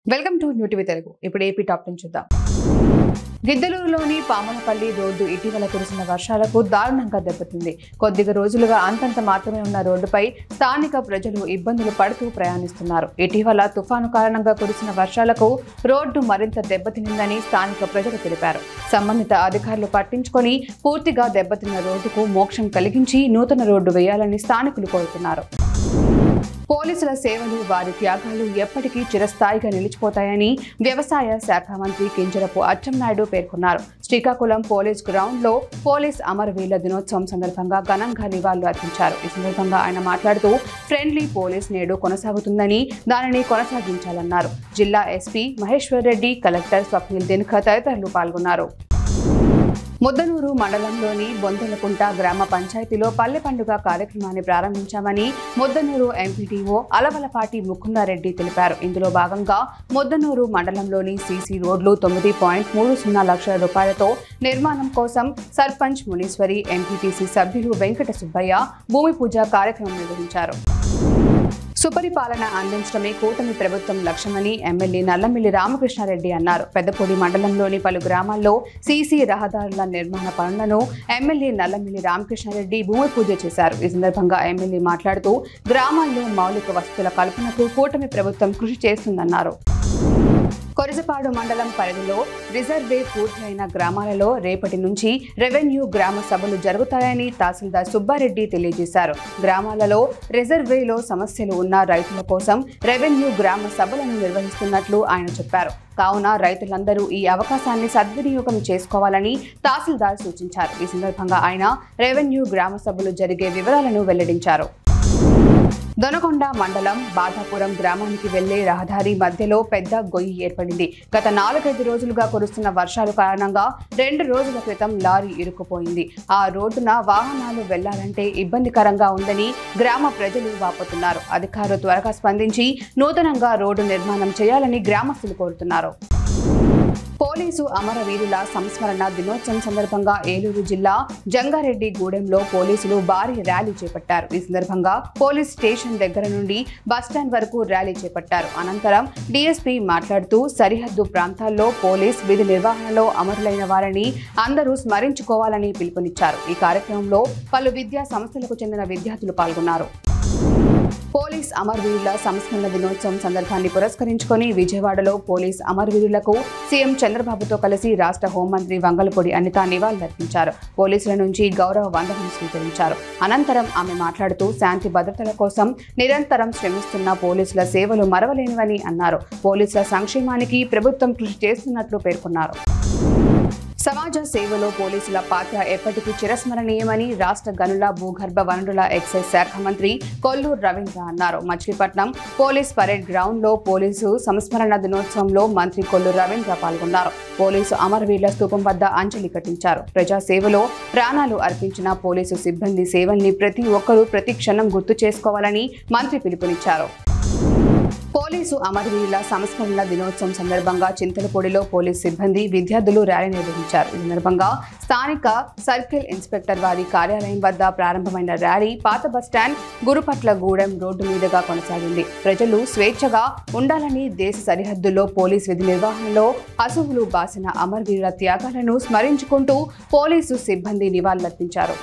welcome to New TV Telugu ఇప్పుడు AP top ten చూద్దాం గిద్దలూరులోని పామనపల్లి road ఇటీవల కురిసిన వర్షాలకు దారుణంగా దెబ్బతింది కొద్దిగా రోజులుగా అంతంత మాత్రమే ఉన్న రోడ్డుపై స్థానిక ప్రజలు ఇబ్బందులు పడుతూ ప్రయాణిస్తున్నారు ఇటీవల తుఫాను కారణంగా కురిసిన వర్షాలకు రోడ్డు మరింత దెబ్బతినిందని స్థానిక ప్రజలు తెలిపారు సంబంధిత అధికారులు పట్టించుకొని పూర్తిగా దెబ్బతిన్న రోడ్డుకు మోక్షం కలిగించి నూతన రోడ్డు వేయాలని స్థానికులు కోరుతున్నారు పోలీసుల సేవలు వారి త్యాగాలు ఎప్పటికీ చిరస్థాయిగా నిలిచిపోతాయని వ్యవసాయ శాఖ మంత్రి కింజరపు అచ్చెన్నాయుడు పేర్కొన్నారు శ్రీకాకుళం పోలీస్ గ్రౌండ్ లో పోలీస్ అమరవీరుల దినోత్సవం సందర్భంగా ఘనంగా నివాళులు అర్పించారు ఈ సందర్భంగా ఆయన మాట్లాడుతూ ఫ్రెండ్లీ పోలీస్ నేడు కొనసాగుతుందని దానిని కొనసాగించాలన్నారు జిల్లా ఎస్పీ మహేశ్వర్ రెడ్డి కలెక్టర్ స్వప్నిల్ దినఖ తదితరులు పాల్గొన్నారు ముద్దనూరు మండలంలోని బొందలకుంట గ్రామ పంచాయతీలో పల్లె పండుగ కార్యక్రమాన్ని ప్రారంభించామని ముద్దనూరు ఎంపీటీఓ అలవలపాటి ముకుందారెడ్డి తెలిపారు ఇందులో భాగంగా ముద్దనూరు మండలంలోని సీసీ రోడ్లు తొమ్మిది పాయింట్ మూడు సున్నా లక్షల రూపాయలతో నిర్మాణం కోసం సర్పంచ్ మునీశ్వరి ఎంపీటీసీ సభ్యులు వెంకట సుబ్బయ్య భూమి పూజ కార్యక్రమం నిర్వహించారు సుపరిపాలన అందించడమే కూటమి ప్రభుత్వం లక్ష్యమని ఎమ్మెల్యే నల్లమిల్లి రామకృష్ణారెడ్డి అన్నారు పెద్దపూడి మండలంలోని పలు గ్రామాల్లో సీసీ రహదారుల నిర్మాణ పనులను ఎమ్మెల్యే నల్లమిల్లి రామకృష్ణారెడ్డి భూమి పూజ చేశారు ఈ సందర్భంగా ఎమ్మెల్యే మాట్లాడుతూ గ్రామాల్లో మౌలిక వసతుల కల్పనకు కూటమి ప్రభుత్వం కృషి చేస్తుందన్నారు కొరజపాడు మండలం పరిధిలో రిజర్వే పూర్తి అయిన గ్రామాలలో రేపటి నుంచి రెవెన్యూ గ్రామ సభలు జరుగుతాయని తహసీల్దార్ సుబ్బారెడ్డి తెలియజేశారు గ్రామాలలో రిజర్వేలో సమస్యలు ఉన్న రైతుల కోసం రెవెన్యూ గ్రామ సభలను నిర్వహిస్తున్నట్లు ఆయన చెప్పారు కావున రైతులందరూ ఈ అవకాశాన్ని సద్వినియోగం చేసుకోవాలని తహసీల్దార్ సూచించారు ఈ సందర్భంగా ఆయన రెవెన్యూ గ్రామ సభలు జరిగే వివరాలను వెల్లడించారు దొనకొండ మండలం బాధాపురం గ్రామానికి వెళ్లే రహదారి మధ్యలో పెద్ద గొయ్యి ఏర్పడింది గత నాలుగైదు రోజులుగా కురుస్తున్న వర్షాల కారణంగా రెండు రోజుల క్రితం లారీ ఇరుక్కుపోయింది ఆ రోడ్డున వాహనాలు వెళ్లాలంటే ఇబ్బందికరంగా ఉందని గ్రామ ప్రజలు వాపోతున్నారు అధికారులు త్వరగా స్పందించి నూతనంగా రోడ్డు నిర్మాణం చేయాలని గ్రామస్తులు కోరుతున్నారు పోలీసు అమరవీరుల సంస్మరణ దినోత్సవం సందర్భంగా ఏలూరు జిల్లా జంగారెడ్డి గూడెంలో పోలీసులు భారీ ర్యాలీ చేపట్టారు ఈ సందర్భంగా పోలీస్ స్టేషన్ దగ్గర నుండి బస్టాండ్ వరకు ర్యాలీ చేపట్టారు అనంతరం డీఎస్పీ మాట్లాడుతూ సరిహద్దు ప్రాంతాల్లో పోలీస్ విధి నిర్వహణలో అమరులైన వారిని అందరూ స్మరించుకోవాలని పిలుపునిచ్చారు ఈ కార్యక్రమంలో పలు విద్యా సంస్థలకు చెందిన విద్యార్థులు పాల్గొన్నారు పోలీస్ అమరవీరుల సంస్మరణ దినోత్సవం సందర్భాన్ని పురస్కరించుకొని విజయవాడలో పోలీస్ అమరవీరులకు సీఎం చంద్రబాబుతో కలిసి రాష్ట్ర హోంమంత్రి వంగలపూడి అనిత నివాళులర్పించారు పోలీసుల నుంచి గౌరవ వందనం స్వీకరించారు అనంతరం ఆమె మాట్లాడుతూ శాంతి భద్రతల కోసం నిరంతరం శ్రమిస్తున్న పోలీసుల సేవలు మరవలేనివని అన్నారు పోలీసుల సంక్షేమానికి ప్రభుత్వం కృషి చేస్తున్నట్లు పేర్కొన్నారు సమాజ సేవలో పోలీసుల పాత్ర ఎప్పటికీ చిరస్మరణీయమని రాష్ట్ర గనుల భూగర్భ వనరుల ఎక్సైజ్ శాఖ మంత్రి కొల్లూరు రవీంద్ర అన్నారు మచిలీపట్నం పోలీస్ పరేడ్ గ్రౌండ్ లో పోలీసు సంస్మరణ దినోత్సవంలో మంత్రి కొల్లూరు రవీంద్ర పాల్గొన్నారు పోలీసు అమరవీరుల స్తూపం వద్ద అంజలి ఘటించారు ప్రజా సేవలో ప్రాణాలు అర్పించిన పోలీసు సిబ్బంది సేవల్ని ప్రతి ఒక్కరూ ప్రతి క్షణం గుర్తు చేసుకోవాలని మంత్రి పిలుపునిచ్చారు పోలీసు అమరవీరుల సంస్మరణ దినోత్సవం సందర్భంగా చింతలపూడిలో పోలీస్ సిబ్బంది విద్యార్థులు ర్యాలీ నిర్వహించారు ఈ సందర్భంగా స్థానిక సర్కిల్ ఇన్స్పెక్టర్ వారి కార్యాలయం వద్ద ప్రారంభమైన ర్యాలీ పాత బస్టాండ్ గురుపట్ల గూడెం రోడ్డు మీదుగా కొనసాగింది ప్రజలు స్వేచ్ఛగా ఉండాలని దేశ సరిహద్దుల్లో పోలీస్ విధి నిర్వహణలో అసువులు బాసిన అమరవీరుల త్యాగాలను స్మరించుకుంటూ పోలీసు సిబ్బంది నివాళులర్పించారు